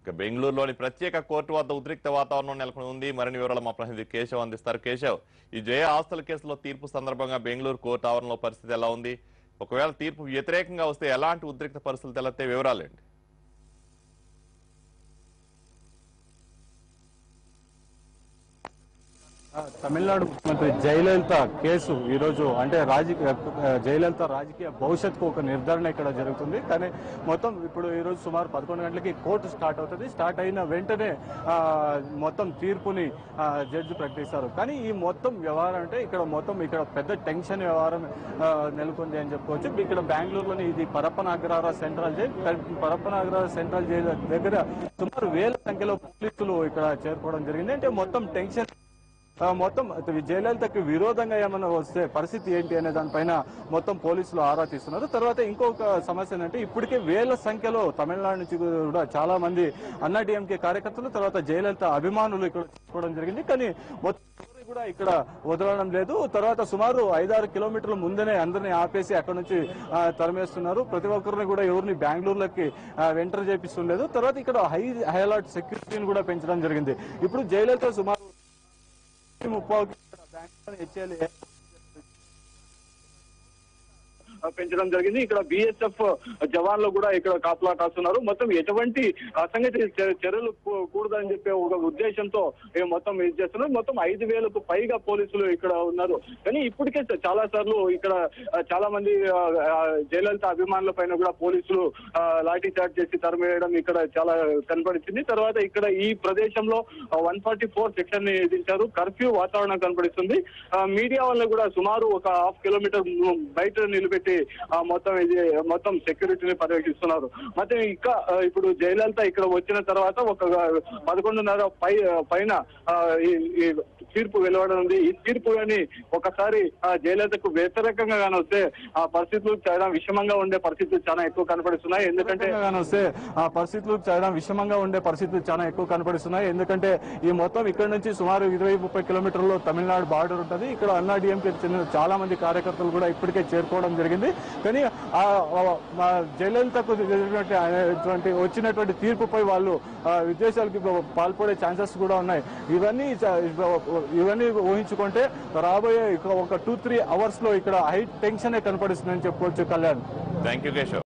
ఇక బెంగళూరులోని ప్రత్యేక కోర్టు వద్ద ఉద్రిక్త వాతావరణం నెలకొని ఉంది మరిన్ని వివరాలు మా ప్రతినిధి కేశవ్ అందిస్తారు కేశవ్ ఈ జయ ఆస్తుల కేసులో తీర్పు సందర్భంగా బెంగళూరు కోర్టు ఆవరణలో పరిస్థితి ఎలా ఉంది ఒకవేళ తీర్పు వ్యతిరేకంగా వస్తే ఎలాంటి ఉద్రిక్త పరిస్థితులు తెలతే వివరాలేంటి ఆ, తమిళనాడు ముఖ్యమంత్రి జయలలిత కేసు ఈరోజు అంటే రాజకీయ ఆ, జయలలిత రాజకీయ భవిష్యత్తుకు ఒక నిర్ధారణ ఇక్కడ జరుగుతుంది కానీ మొత్తం ఇప్పుడు ఈరోజు సుమారు పదకొండు గంటలకి కోర్టు స్టార్ట్ అవుతుంది స్టార్ట్ అయిన వెంటనే ఆ, మొత్తం తీర్పుని ఆ, జడ్జి ప్రకటిస్తారు కానీ ఈ మొత్తం వ్యవహారం అంటే ఇక్కడ మొత్తం ఇక్కడ పెద్ద టెన్షన్ వ్యవహారం ఆ, నెలకొంది అని చెప్పుకోవచ్చు ఇక్కడ బెంగళూరులోని ఇది Parappana Agrahara central jail Parappana Agrahara central jail దగ్గర సుమారు వేల సంఖ్యలో పోలీసులు ఇక్కడ చేరుకోవడం జరిగింది అంటే మొత్తం టెన్షన్ ఆ, మొత్తం అది జయలలితకి విరోధంగా ఏమైనా వస్తే పరిస్థితి ఏంటి అనే దానిపైన మొత్తం పోలీసులు ఆరా తీస్తున్నారు తర్వాత ఇంకొక సమస్య ఏంటంటే ఇప్పటికే వేల సంఖ్యలో తమిళనాడు నుంచి కూడా చాలా మంది అన్నా డిఎంకే కార్యకర్తలు తర్వాత జయలలిత అభిమానులు ఇక్కడ తీసుకోవడం జరిగింది కానీ మొత్తం ఎవరు కూడా ఇక్కడ వదలడం లేదు తర్వాత సుమారు ఐదారు కిలోమీటర్ల ముందనే అందరినీ ఆపేసి అక్కడ నుంచి ఆ, తరిమేస్తున్నారు ప్రతి ఒక్కరిని కూడా ఎవరిని బెంగళూరులోకి ఎంటర్ చేపిస్తుండలేదు తర్వాత ఇక్కడ హై హై అలర్ట్ సెక్యూరిటీని కూడా పెంచడం జరిగింది ఇప్పుడు జయలలిత సుమారు ముప్పావుకి ఇక్కడ బ్యాంకులోని హెచ్ఎల్ పెంచడం జరిగింది ఇక్కడ బిఎస్ఎఫ్ జవాన్లు కూడా ఇక్కడ కాపలా కాస్తున్నారు మొత్తం ఎటువంటి అసంగతి చ- చర్యలు కూ- కూడదని చెప్పే ఒక ఉద్దేశంతో ఈ మొత్తం ఇది చేస్తున్నారు మొత్తం ఐదు వేలకు పైగా పోలీసులు ఇక్కడ ఉన్నారు కానీ ఇప్పటికే చాలా సార్లు ఇక్కడ ఆ, చాలా మంది ఆ, ఆ, జయలలిత అభిమానుల పైన కూడా పోలీసులు ఆ, లాఠీ చార్జ్ చేసి తరిమేయడం ఇక్కడ చాలా కనపడింది తర్వాత ఇక్కడ ఈ ప్రదేశంలో వన్ ఫార్టీ ఫోర్ సెక్షన్ ని విధించారు కర్ఫ్యూ వాతావరణం కనపడిస్తుంది ఆ, మీడియా వాళ్ళు కూడా సుమారు ఒక హాఫ్ కిలోమీటర్ ము- బయట నిలబెట్టి ఆ, మొత్తం ఇది మొత్తం సెక్యూరిటీని పర్యవేక్షిస్తున్నారు ಮತ್ತೆ ఇక ఆ, ఇప్పుడు జయలలిత ఇక్కడ వచ్చిన తర్వాత ఒక పదకొండున్నర పై పైన ఆ, ఈ ఈ తీర్పు వెలువడనుంది ఈ తీర్పు కానీ ఒకసారి ఆ, జయలలితకు వ్యతిరేకంగా కానీ వస్తే ఆ పరిస్థితులు చాలా విషమంగా ఉండే పరిస్థితులు చాలా ఎక్కువ కనపడిస్తున్నాయి ఎందుకంటే గాని వస్తే ఆ పరిస్థితులు చాలా విషమంగా ఉండే పరిస్థితులు చాలా ఎక్కువ కనపడిస్తున్నాయి ఎందుకంటే ఈ మొత్తం ఇక్కడ నుంచి సుమారు ఇరవై ముప్పై కిలోమీటర్లో తమిళనాడు బార్డర్ ఉంటుంది ఇక్కడ అన్నా డిఎంకే చెందిన చాలా మంది కార్యకర్తలు కూడా ఇప్పటికే చేరుకోవడం జరిగింది కానీ ఆ ఆ, మా జయలలితకు జరిగినటువంటి అనేటువంటి వచ్చినటువంటి తీర్పుపై వాళ్ళు ఆ, విదేశాలకి పాల్పడే ఛాన్సెస్ కూడా ఉన్నాయి ఇవన్నీ చ- ఇవన్నీ ఊహించుకుంటే రాబోయే ఇక ఒక టూ త్రీ అవర్స్ లో ఇక్కడ హై టెన్షన్ కనపడిస్తుందని చెప్పుకోవచ్చు కళ్యాణ్ థ్యాంక్ యూ కేశవ్